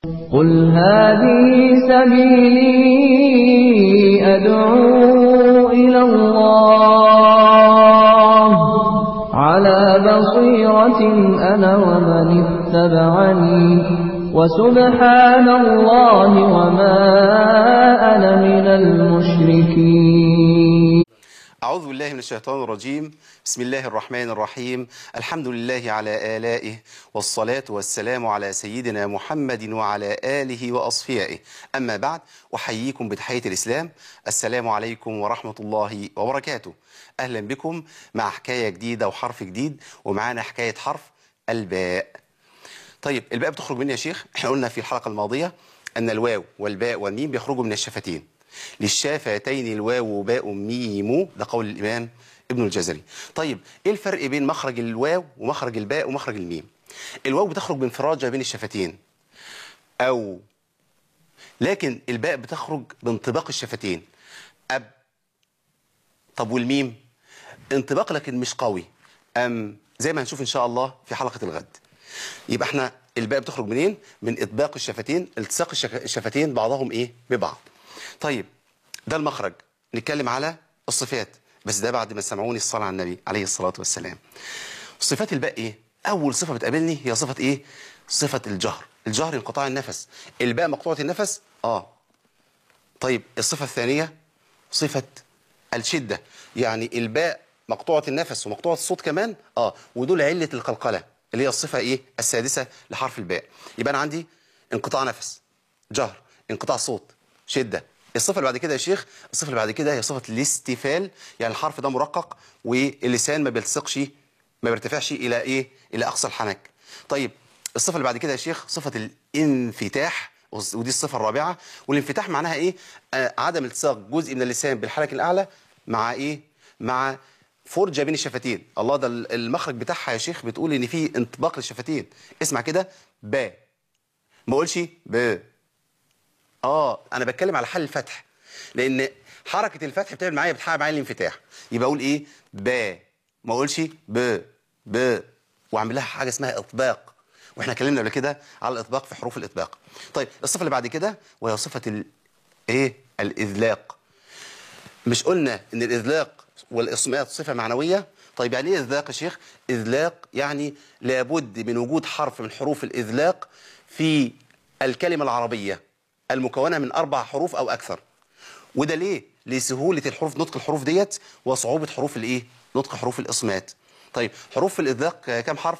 قل هذه سبيلي أدعو إلى الله على بصيرة أنا ومن اتبعني وسبحان الله وما أنا من المشركين أعوذ بالله من الشيطان الرجيم بسم الله الرحمن الرحيم الحمد لله على آلائه والصلاة والسلام على سيدنا محمد وعلى آله وأصفيائه أما بعد أحييكم بتحية الإسلام السلام عليكم ورحمة الله وبركاته أهلا بكم مع حكاية جديدة وحرف جديد ومعانا حكاية حرف الباء طيب الباء بتخرج مني يا شيخ احنا قلنا في الحلقة الماضية أن الواو والباء والميم بيخرجوا من الشفتين للشافتين الواو وباء ميم ده قول الإمام ابن الجزري طيب ايه الفرق بين مخرج الواو ومخرج الباء ومخرج الميم الواو بتخرج بانفراجة بين الشفتين أو لكن الباء بتخرج بانطباق الشفتين أب طب والميم انطباق لكن مش قوي أم زي ما هنشوف إن شاء الله في حلقة الغد يبقى احنا الباء بتخرج منين من إطباق الشفتين التصاق الشك- الشفتين بعضهم إيه ببعض طيب ده المخرج نتكلم على الصفات بس ده بعد ما سمعوني الصلاة على النبي عليه الصلاة والسلام صفات الباء ايه اول صفة بتقابلني هي صفة ايه صفة الجهر الجهر انقطاع النفس الباء مقطوعة النفس اه طيب الصفة الثانية صفة الشدة يعني الباء مقطوعة النفس ومقطوعة الصوت كمان اه ودول علة القلقلة اللي هي الصفة ايه السادسة لحرف الباء يبقى انا عندي انقطاع نفس جهر انقطاع صوت شدة الصفة اللي بعد كده يا شيخ الصفة اللي بعد كده هي صفة الاستفال يعني الحرف ده مرقق واللسان ما بيلتصقش ما بيرتفعش الى ايه الى اقصى الحنك طيب الصفة اللي بعد كده يا شيخ صفة الانفتاح ودي الصفة الرابعة والانفتاح معناها ايه آه عدم التصاق جزء من اللسان بالحلق الاعلى مع ايه مع فرجة بين الشفتين الله ده المخرج بتاعها يا شيخ بتقول ان في انطباق للشفتين اسمع كده با ما اقولش ب اه انا بتكلم على حل الفتح لان حركه الفتح بتعمل معايا بتحقق معايا الانفتاح يبقى اقول ايه با ما اقولش ب ب واعمل لها حاجه اسمها اطباق واحنا اتكلمنا قبل كده على الاطباق في حروف الاطباق طيب الصفه اللي بعد كده وهي صفه ال... ايه الاذلاق مش قلنا ان الاذلاق والاصمات صفه معنويه طيب يعني ايه اذلاق يا شيخ اذلاق يعني لابد من وجود حرف من حروف الاذلاق في الكلمه العربيه المكونه من اربع حروف او اكثر وده ليه لسهوله الحروف نطق الحروف ديت وصعوبه حروف الايه نطق حروف الاصمات طيب حروف الاذلاق آه، كام حرف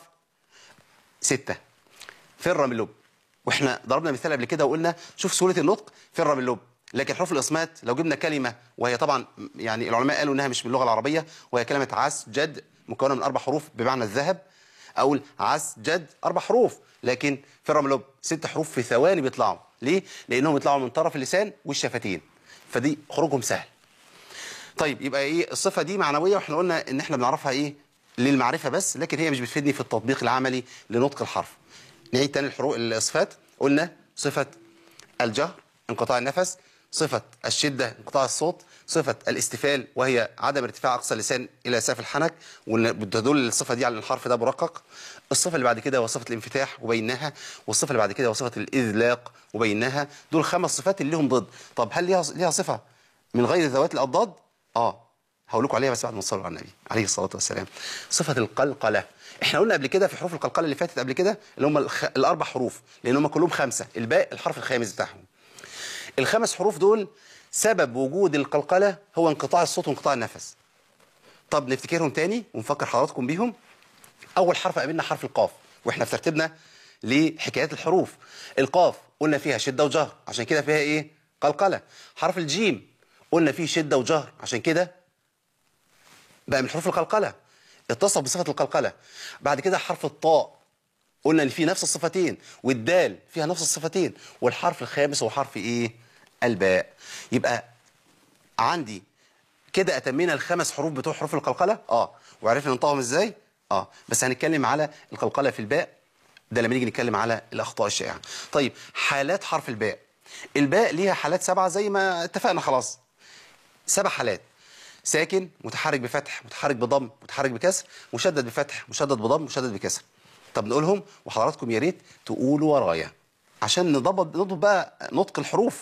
ستة فر من لب واحنا ضربنا مثال قبل كده وقلنا شوف سهوله النطق فر من لب لكن حروف الاصمات لو جبنا كلمه وهي طبعا يعني العلماء قالوا انها مش من اللغه العربيه وهي كلمه عس جد مكونه من اربع حروف بمعنى الذهب اقول عس جد اربع حروف لكن فر من لب ست حروف في ثواني بيطلعوا ليه لانهم بيطلعوا من طرف اللسان والشفتين فدي خروجهم سهل طيب يبقى ايه الصفه دي معنويه واحنا قلنا ان احنا بنعرفها ايه للمعرفه بس لكن هي مش بتفيدني في التطبيق العملي لنطق الحرف نعيد تاني الحروف الصفات قلنا صفه الجهر انقطاع النفس صفه الشده انقطاع الصوت صفه الاستفال وهي عدم ارتفاع اقصى اللسان الى سقف الحنك وتدل الصفه دي على الحرف ده مرقق الصفه اللي بعد كده وصفه الانفتاح وبيناها والصفه اللي بعد كده وصفه الاذلاق وبيناها دول خمس صفات اللي لهم ضد طب هل ليها ليها صفه من غير ذوات الاضداد اه هقول لكم عليها بس بعد ما تصلوا على النبي عليه الصلاه والسلام صفه القلقله احنا قلنا قبل كده في حروف القلقله اللي فاتت قبل كده اللي هم الخ... الاربع حروف لان هم كلهم خمسه الباء الحرف الخامس بتاعهم الخمس حروف دول سبب وجود القلقله هو انقطاع الصوت وانقطاع النفس طب نفتكرهم تاني ونفكر حضراتكم بيهم اول حرف قابلنا حرف القاف واحنا في ترتيبنا لحكايات الحروف القاف قلنا فيها شده وجهر عشان كده فيها ايه قلقله حرف الجيم قلنا فيه شده وجهر عشان كده بقى من حروف القلقله اتصف بصفه القلقله بعد كده حرف الطاء قلنا ان فيه نفس الصفتين والدال فيها نفس الصفتين والحرف الخامس هو حرف ايه الباء يبقى عندي كده اتمينا الخمس حروف بتوع حروف القلقله اه وعرفنا ننطقهم ازاي اه بس هنتكلم على القلقله في الباء ده لما نيجي نتكلم على الاخطاء الشائعه طيب حالات حرف الباء الباء ليها حالات سبعه زي ما اتفقنا خلاص سبع حالات ساكن متحرك بفتح متحرك بضم متحرك بكسر مشدد بفتح مشدد بضم مشدد بكسر طب نقولهم وحضراتكم يا ريت تقولوا ورايا عشان نضبط نضبط بقى نطق الحروف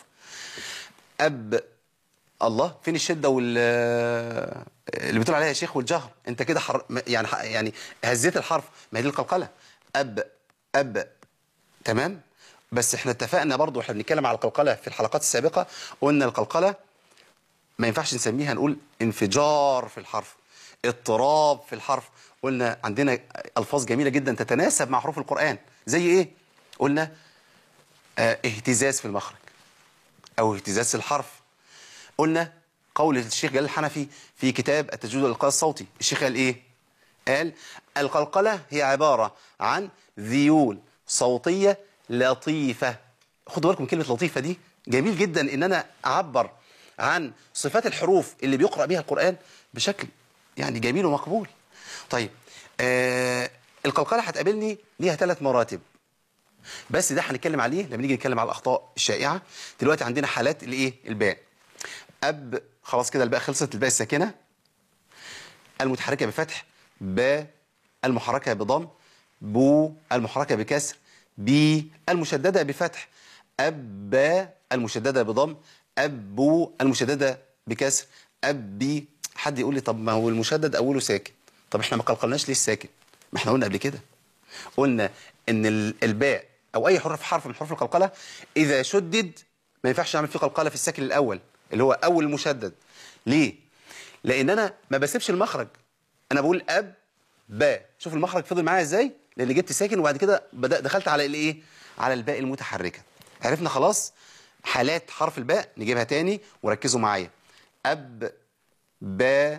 اب الله فين الشده وال اللي بتقول عليها يا شيخ والجهر انت كده حر... يعني يعني هزيت الحرف ما هي دي القلقله اب اب تمام بس احنا اتفقنا برضو احنا بنتكلم على القلقله في الحلقات السابقه قلنا القلقله ما ينفعش نسميها نقول انفجار في الحرف اضطراب في الحرف قلنا عندنا الفاظ جميله جدا تتناسب مع حروف القران زي ايه قلنا اه اهتزاز في المخرج او اهتزاز في الحرف قلنا قول الشيخ جلال الحنفي في كتاب التجويد والإلقاء الصوتي الشيخ قال ايه قال القلقله هي عباره عن ذيول صوتيه لطيفه خدوا بالكم كلمه لطيفه دي جميل جدا ان انا اعبر عن صفات الحروف اللي بيقرأ بها القرآن بشكل يعني جميل ومقبول طيب آه القلقلة هتقابلني ليها ثلاث مراتب بس ده هنتكلم عليه لما نيجي نتكلم على الأخطاء الشائعة دلوقتي عندنا حالات الايه الباء أب خلاص كده الباء خلصت الباء الساكنة المتحركة بفتح باء المحركة بضم بو المحركة بكسر بي المشددة بفتح أب المشددة بضم أبو المشددة بكسر أبي حد يقول لي طب ما هو المشدد أوله ساكن طب احنا ما قلقلناش ليه الساكن ما احنا قلنا قبل كده قلنا ان الباء او اي حرف حرف من حروف القلقله اذا شدد ما ينفعش نعمل فيه قلقله في الساكن الاول اللي هو اول مشدد ليه لان انا ما بسيبش المخرج انا بقول اب باء شوف المخرج فضل معايا ازاي لان جبت ساكن وبعد كده بدأ دخلت على الايه على الباء المتحركه عرفنا خلاص حالات حرف الباء نجيبها تاني وركزوا معايا أب با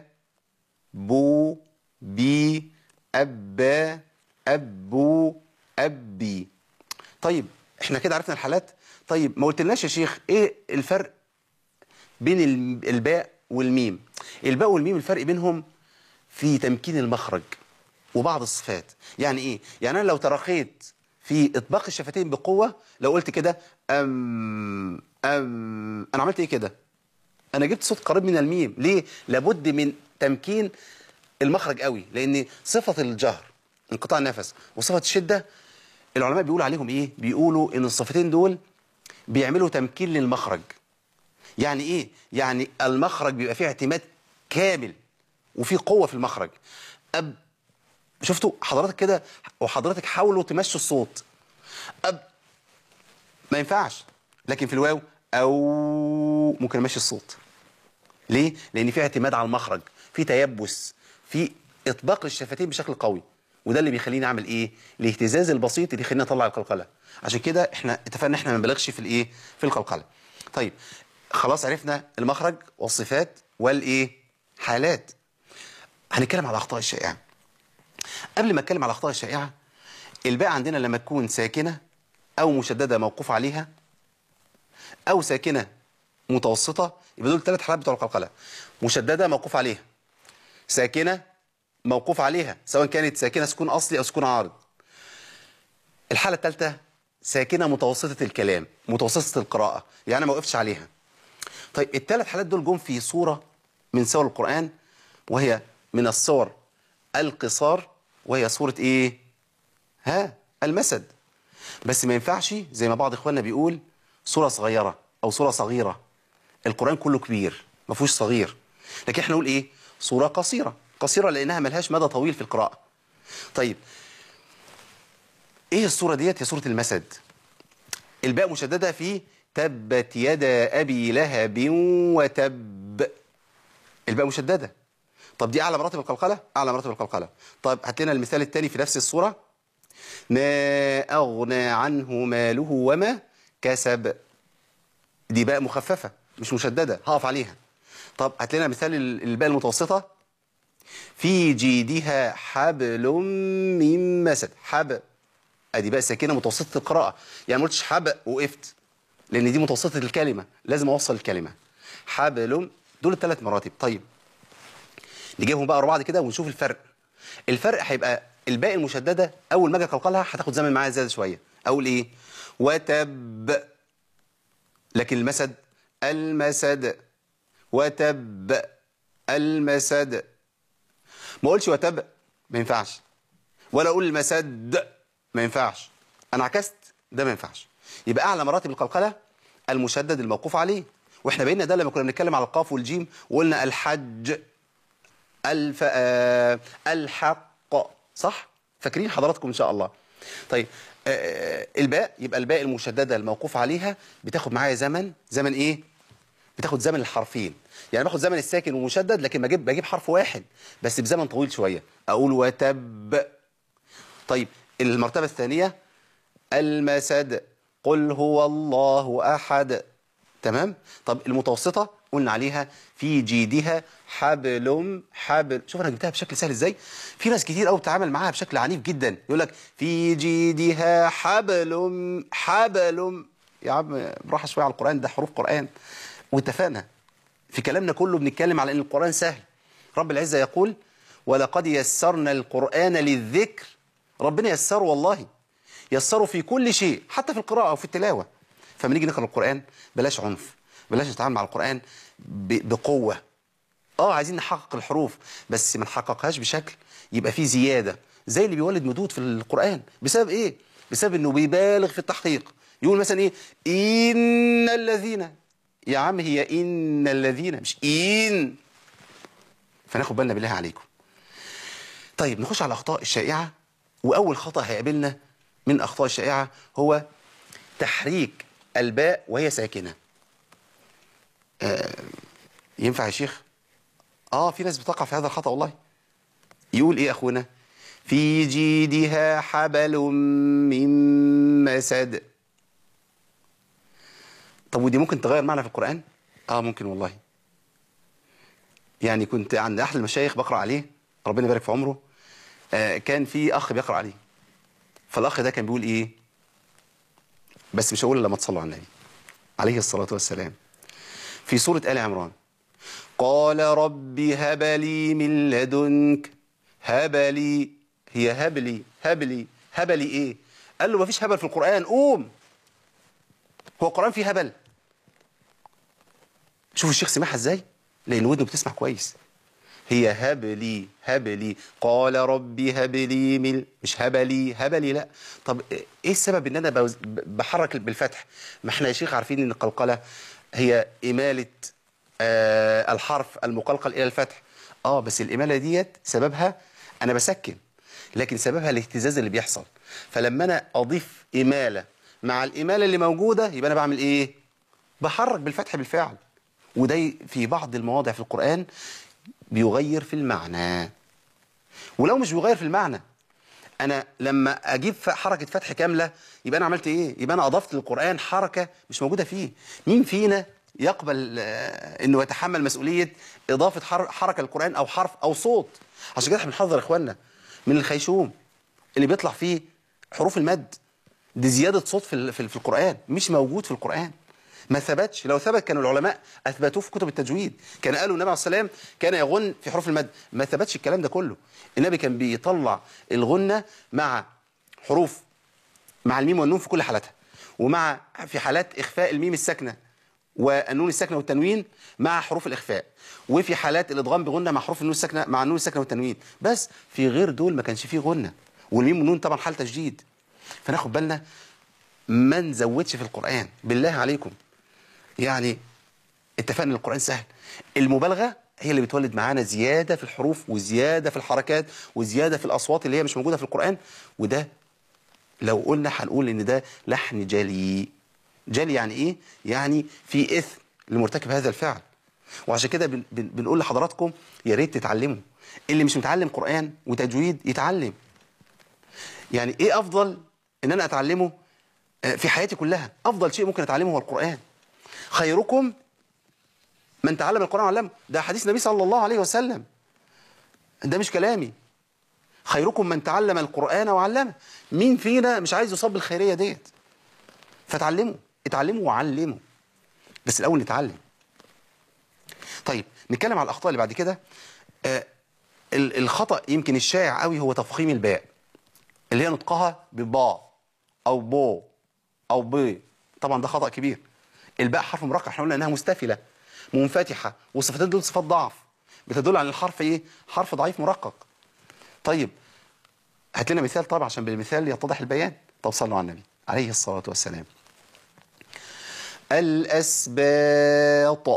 بو بي أب أبو أبي طيب احنا كده عرفنا الحالات طيب ما قلتلناش يا شيخ ايه الفرق بين الباء والميم الباء والميم الفرق بينهم في تمكين المخرج وبعض الصفات يعني ايه يعني انا لو ترخيت في اطباق الشفتين بقوة لو قلت كده أم أم أنا عملت إيه كده أنا جبت صوت قريب من الميم ليه لابد من تمكين المخرج قوي لأن صفة الجهر انقطاع النفس وصفة الشدة العلماء بيقولوا عليهم إيه بيقولوا إن الصفتين دول بيعملوا تمكين للمخرج يعني إيه يعني المخرج بيبقى فيه اعتماد كامل وفي قوة في المخرج أب شفتوا حضرتك كده وحضرتك حاولوا تمشوا الصوت أب ما ينفعش لكن في الواو أو ممكن أمشي الصوت ليه؟ لأن في اعتماد على المخرج في تيبس في إطباق للشفتين بشكل قوي وده اللي بيخليني أعمل إيه؟ الاهتزاز البسيط اللي يخليني أطلع القلقلة عشان كده إحنا اتفقنا إن إحنا ما نبالغش في الإيه؟ في القلقلة طيب خلاص عرفنا المخرج والصفات والإيه؟ حالات هنتكلم على الأخطاء الشائعة قبل ما اتكلم على الاخطاء الشائعه الباء عندنا لما تكون ساكنه او مشدده موقوف عليها او ساكنه متوسطه يبقى دول الثلاث حالات بتوع القلقله مشدده موقوف عليها ساكنه موقوف عليها سواء كانت ساكنه سكون اصلي او سكون عارض الحاله الثالثه ساكنه متوسطه الكلام متوسطه القراءه يعني انا ما وقفتش عليها طيب الثلاث حالات دول جم في صوره من سور القران وهي من الصور القصار وهي صورة ايه ها المسد بس ما ينفعش زي ما بعض اخواننا بيقول صورة صغيرة او صورة صغيرة القرآن كله كبير ما فيهوش صغير لكن احنا نقول ايه صورة قصيرة قصيرة لانها ملهاش مدى طويل في القراءة طيب ايه الصورة ديت هي صورة المسد الباء مشددة في تبت يدا ابي لهب وتب الباء مشدده طب دي اعلى مراتب القلقله اعلى مراتب القلقله طيب هات لنا المثال الثاني في نفس الصوره ما اغنى عنه ماله وما كسب دي باء مخففه مش مشدده هقف عليها طب هات لنا مثال الباء المتوسطه في جيدها حبل من مسد حب ادي باء ساكنه متوسطه القراءه يعني ما قلتش حب وقفت لان دي متوسطه الكلمه لازم اوصل الكلمه حبل دول الثلاث مراتب طيب نجيبهم بقى ورا بعض كده ونشوف الفرق الفرق هيبقى الباء المشدده اول ما اجي اقلقلها هتاخد زمن معايا زياده شويه اقول ايه وتب لكن المسد المسد وتب المسد ما اقولش وتب ما ينفعش ولا اقول المسد ما ينفعش انا عكست ده ما ينفعش يبقى اعلى مراتب القلقله المشدد الموقوف عليه واحنا بينا ده لما كنا بنتكلم على القاف والجيم وقلنا الحج الف آه الحق صح فاكرين حضراتكم ان شاء الله طيب آه الباء يبقى الباء المشدده الموقوف عليها بتاخد معايا زمن زمن ايه بتاخد زمن الحرفين يعني باخد زمن الساكن ومشدد لكن بجيب بجيب حرف واحد بس بزمن طويل شويه اقول وتب طيب المرتبه الثانيه المسد قل هو الله احد تمام طب المتوسطه قلنا عليها في جيدها حبل حبل شوف انا جبتها بشكل سهل ازاي في ناس كتير قوي بتتعامل معاها بشكل عنيف جدا يقول لك في جيدها حبل حبل يا عم براحه شويه على القران ده حروف قران واتفقنا في كلامنا كله بنتكلم على ان القران سهل رب العزه يقول ولقد يسرنا القران للذكر ربنا يسره والله يسره في كل شيء حتى في القراءه وفي التلاوه فلما نيجي نقرا القران بلاش عنف بلاش نتعامل مع القران ب- بقوه اه عايزين نحقق الحروف بس ما نحققهاش بشكل يبقى فيه زياده زي اللي بيولد مدود في القران بسبب ايه بسبب انه بيبالغ في التحقيق يقول مثلا ايه ان الذين يا عم هي ان الذين مش ان فناخد بالنا بالله عليكم طيب نخش على الاخطاء الشائعه واول خطا هيقابلنا من الاخطاء الشائعه هو تحريك الباء وهي ساكنه آه ينفع يا شيخ اه في ناس بتقع في هذا الخطا والله يقول ايه اخونا في جيدها حبل من مسد طب ودي ممكن تغير معنى في القران اه ممكن والله يعني كنت عند احد المشايخ بقرا عليه ربنا يبارك في عمره آه كان في اخ بيقرا عليه فالاخ ده كان بيقول ايه بس مش هقول إلا لما تصلوا على النبي عليه الصلاه والسلام في سوره ال عمران قال رب هب لي من لدنك هب لي هي هب لي هب لي هب لي ايه قال له مفيش هبل في القران قوم هو القران فيه هبل شوف الشيخ سمعها ازاي لان ودنه بتسمع كويس هي هب لي هب لي قال ربي هب لي من مش هب لي هب لي لا طب ايه السبب ان انا بوز- بحرك بالفتح ما احنا يا شيخ عارفين ان القلقله هي اماله آه الحرف المقلقل الى الفتح اه بس الاماله ديت سببها انا بسكن لكن سببها الاهتزاز اللي بيحصل فلما انا اضيف اماله مع الاماله اللي موجوده يبقى انا بعمل ايه بحرك بالفتح بالفعل وده في بعض المواضع في القرآن بيغير في المعنى ولو مش بيغير في المعنى انا لما اجيب ف- حركه فتح كامله يبقى انا عملت ايه يبقى انا اضفت للقران حركه مش موجوده فيه مين فينا يقبل آه، انه يتحمل مسؤوليه اضافه حر- حركه للقران او حرف او صوت عشان كده احنا بنحذر اخواننا من الخيشوم اللي بيطلع فيه حروف المد دي زياده صوت في ال- في ال- في القران مش موجود في القران ما ثبتش لو ثبت كانوا العلماء اثبتوه في كتب التجويد كان قالوا النبي عليه السلام كان يغن في حروف المد ما ثبتش الكلام ده كله النبي كان بيطلع الغنه مع حروف مع الميم والنون في كل حالاتها ومع في حالات اخفاء الميم الساكنه والنون الساكنه والتنوين مع حروف الاخفاء وفي حالات الادغام بغنه مع حروف النون الساكنه مع النون الساكنه والتنوين بس في غير دول ما كانش فيه غنه والميم والنون طبعا حال تشديد فناخد بالنا ما نزودش في القران بالله عليكم يعني اتفقنا ان القران سهل المبالغه هي اللي بتولد معانا زياده في الحروف وزياده في الحركات وزياده في الاصوات اللي هي مش موجوده في القران وده لو قلنا هنقول ان ده لحن جلي جلي يعني ايه يعني في اثم لمرتكب هذا الفعل وعشان كده بن بن بنقول لحضراتكم يا ريت تتعلموا اللي مش متعلم قران وتجويد يتعلم يعني ايه افضل ان انا اتعلمه آه، في حياتي كلها افضل شيء ممكن اتعلمه هو القران خيركم من تعلم القرآن وعلمه ده حديث النبي صلى الله عليه وسلم ده مش كلامي خيركم من تعلم القرآن وعلمه مين فينا مش عايز يصاب بالخيرية ديت فتعلموا اتعلموا وعلموا بس الأول نتعلم طيب نتكلم على الأخطاء اللي بعد كده آه ال- الخطأ يمكن الشائع قوي هو تفخيم الباء اللي هي نطقها ببا أو بو أو ب طبعا ده خطأ كبير الباء حرف مرقق احنا قلنا انها مستفله منفتحه والصفتين دول صفات ضعف بتدل على الحرف ايه حرف ضعيف مرقق طيب هات لنا مثال طبعا عشان بالمثال يتضح البيان طب صلوا على النبي عليه الصلاه والسلام الأسباط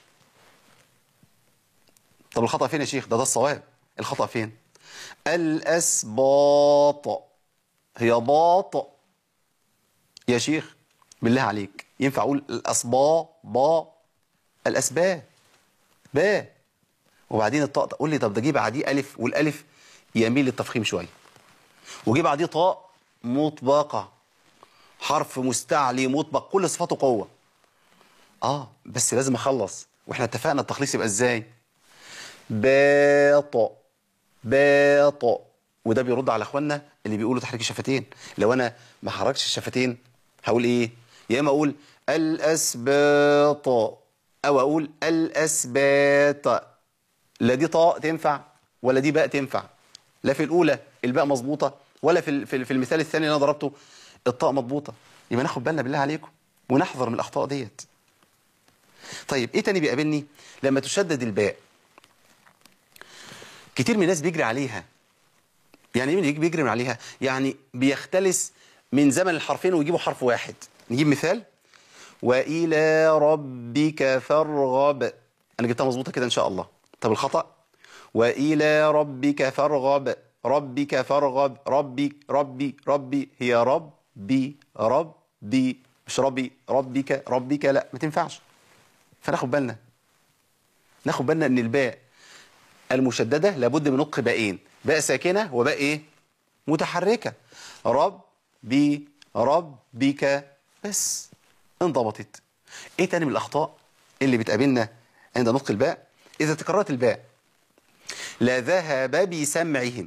طب الخطأ فين يا شيخ ده ده الصواب الخطأ فين الأسباط هي باط يا شيخ بالله عليك ينفع أقول الأصبا با الأسباب با وبعدين الطاء قول لي طب ده جه بعديه ألف والألف يميل للتفخيم شوية وجه بعديه طاء مطبقة حرف مستعلي مطبق كل صفاته قوة اه بس لازم اخلص واحنا اتفقنا التخليص يبقى ازاي باط باط وده بيرد على اخواننا اللي بيقولوا تحريك الشفتين لو انا ما حركش الشفتين هقول ايه يا اما اقول الاسباط او اقول الاسباط لا دي طاء تنفع ولا دي باء تنفع لا في الاولى الباء مظبوطه ولا في ال- في ال- في المثال الثاني اللي انا ضربته الطاء مضبوطه يبقى ناخد بالنا بالله عليكم ونحذر من الاخطاء ديت طيب ايه تاني بيقابلني لما تشدد الباء كتير من الناس بيجري عليها يعني ايه بيجري من عليها يعني بيختلس من زمن الحرفين ويجيبوا حرف واحد نجيب مثال والى ربك فارغب انا جبتها مظبوطه كده ان شاء الله طب الخطا والى ربك فارغب ربك فارغب ربي ربي ربي هي ربي ربي مش ربي ربك ربك لا ما تنفعش فناخد بالنا ناخد بالنا ان الباء المشدده لابد من نطق باءين باء ساكنه وباء ايه متحركه ربي ربك بس انضبطت ايه تاني من الاخطاء اللي بتقابلنا عند نطق الباء اذا تكررت الباء لا ذهب بسمعهم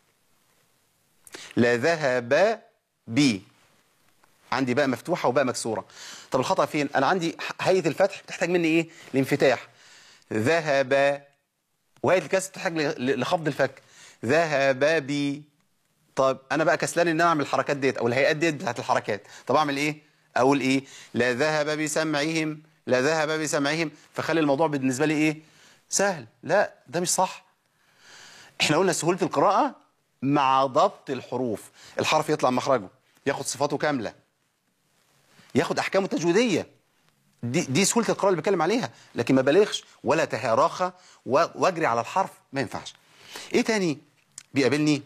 لا ذهب بي عندي باء مفتوحه وباء مكسوره طب الخطا فين انا عندي هيئه الفتح بتحتاج مني ايه الانفتاح ذهب وهيئه الكسر بتحتاج ل- لخفض الفك ذهب بي طب انا بقى كسلان ان انا اعمل الحركات ديت او الهيئات ديت بتاعت الحركات طب اعمل ايه اقول ايه لا ذهب بسمعهم لا ذهب بسمعهم فخلي الموضوع بالنسبه لي ايه سهل لا ده مش صح احنا قلنا سهوله القراءه مع ضبط الحروف الحرف يطلع مخرجه ياخد صفاته كامله ياخد احكامه التجويديه دي, دي سهوله القراءه اللي بتكلم عليها لكن ما بلغش ولا تهراخى و- واجري على الحرف ما ينفعش ايه تاني بيقابلني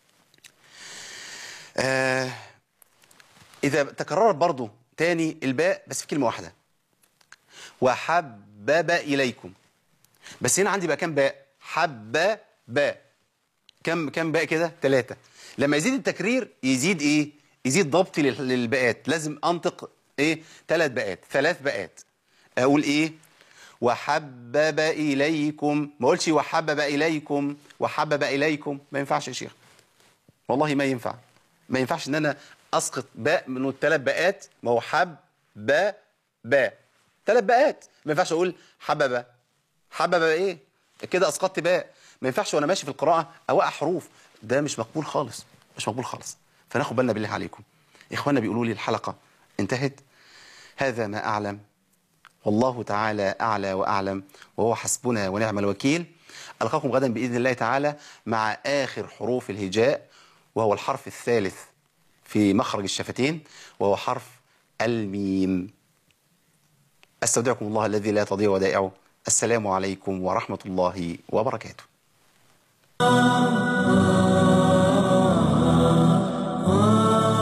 آه اذا تكررت برضو تاني الباء بس في كلمه واحده وحبب اليكم بس هنا عندي بقى كام باء حب باء كم كم باء كده ثلاثة لما يزيد التكرير يزيد ايه يزيد ضبطي لل- للباءات لازم انطق ايه ثلاث باءات ثلاث باءات اقول ايه وحبب اليكم ما اقولش وحبب اليكم وحبب اليكم ما ينفعش يا شيخ والله ما ينفع ما ينفعش ان انا اسقط باء من الثلاث باءات ما هو حب با باء ثلاث باءات ما ينفعش اقول حبب حبب ايه كده اسقطت باء ما ينفعش وانا ماشي في القراءه اوقع حروف ده مش مقبول خالص مش مقبول خالص فناخد بالنا بالله عليكم اخواننا بيقولوا لي الحلقه انتهت هذا ما اعلم والله تعالى أعلى وأعلم وهو حسبنا ونعم الوكيل ألقاكم غدا بإذن الله تعالى مع آخر حروف الهجاء وهو الحرف الثالث في مخرج الشفتين وهو حرف الميم أستودعكم الله الذي لا تضيع ودائعه السلام عليكم ورحمة الله وبركاته